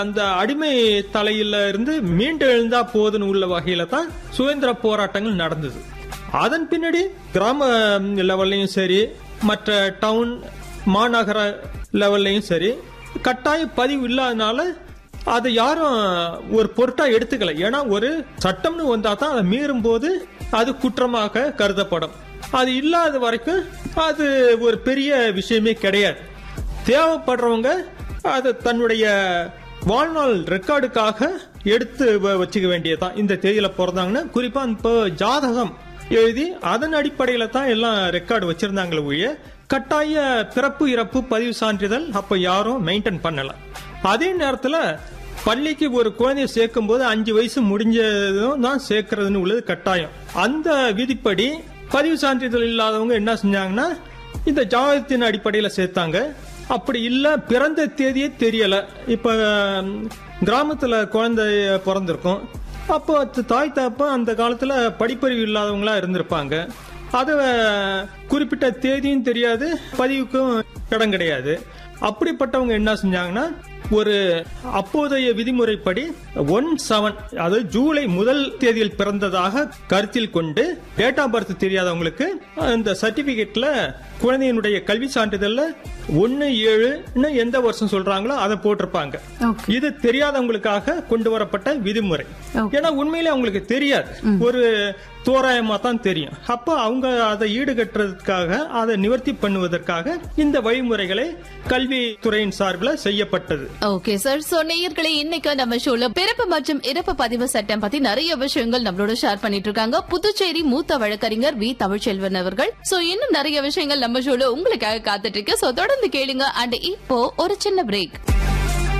அந்த அடிமை தலையில இருந்து மீண்டு எழுந்தா போதுன்னு உள்ள வகையில தான் சுதந்திர போராட்டங்கள் நடந்தது அதன் பின்னாடி கிராம லெவல்லையும் சரி மற்ற டவுன் மாநகர லெவல்லையும் சரி கட்டாய பதிவு இல்லாதனால அதை யாரும் ஒரு பொருட்டா எடுத்துக்கல ஏன்னா ஒரு சட்டம்னு வந்தா தான் அதை மீறும் போது அது குற்றமாக கருதப்படும் அது இல்லாத வரைக்கும் அது ஒரு பெரிய விஷயமே கிடையாது தேவைப்படுறவங்க அது தன்னுடைய வாழ்நாள் ரெக்கார்டுக்காக எடுத்து வ- வச்சுக்க வேண்டியதுதான் இந்த தேதியில பிறந்தாங்கன்னா குறிப்பா இப்போ ஜாதகம் எழுதி அதன் அடிப்படையில தான் எல்லாம் ரெக்கார்டு வச்சிருந்தாங்களே ஒழிய கட்டாய பிறப்பு இறப்பு பதிவு சான்றிதழ் அப்ப யாரும் மெயின்டைன் பண்ணல அதே நேரத்துல பள்ளிக்கு ஒரு குழந்தைய சேர்க்கும் போது அஞ்சு வயசு முடிஞ்சதும் தான் சேர்க்கறதுன்னு உள்ளது கட்டாயம் அந்த விதிப்படி பதிவு சான்றிதழ் இல்லாதவங்க என்ன செஞ்சாங்கன்னா இந்த ஜாதகத்தின் அடிப்படையில சேர்த்தாங்க அப்படி இல்ல பிறந்த தேதியே தெரியல இப்ப ம், கிராமத்துல குழந்தை பிறந்திருக்கும் அப்போ அது தாய் தாப்பா அந்த காலத்துல படிப்பறிவு இல்லாதவங்களா இருந்திருப்பாங்க அது குறிப்பிட்ட தேதியும் தெரியாது பதிவுக்கும் இடம் கிடையாது அப்படிப்பட்டவங்க என்ன செஞ்சாங்கன்னா ஒரு அப்போதைய விதிமுறைப்படி ஒன் செவன் அதாவது ஜூலை முதல் தேதியில் பிறந்ததாக கருத்தில் கொண்டு டேட் ஆஃப் பர்த் தெரியாதவங்களுக்கு அந்த சர்டிபிகேட்ல குழந்தையினுடைய கல்வி சான்றிதழ்ல ஒன்னு ஏழுன்னு எந்த வருஷம் சொல்றாங்களோ அதை போட்டிருப்பாங்க ஓகே இது தெரியாதவங்களுக்காக கொண்டு வரப்பட்ட விதிமுறை Okay. ஏன்னா உண்மையிலே அவங்களுக்கு தெரியாது ஒரு தோராயமா தான் தெரியும் அப்ப அவங்க அதை ஈடுகட்டுறதுக்காக அதை நிவர்த்தி பண்ணுவதற்காக இந்த வழிமுறைகளை கல்வித்துறையின் சார்பில் செய்யப்பட்டது ஓகே சார் சோ நேயர்களே இன்னைக்கு நம்ம ஷோல பிறப்பு மற்றும் இறப்பு பதிவு சட்டம் பத்தி நிறைய விஷயங்கள் நம்மளோட ஷேர் பண்ணிட்டு இருக்காங்க புதுச்சேரி மூத்த வழக்கறிஞர் வி தமிழ்ச்செல்வன் அவர்கள் சோ இன்னும் நிறைய விஷயங்கள் நம்ம ஷோல உங்களுக்காக காத்துட்டு இருக்கு சோ தொடர்ந்து கேளுங்க அண்ட் இப்போ ஒரு சின்ன பிரேக்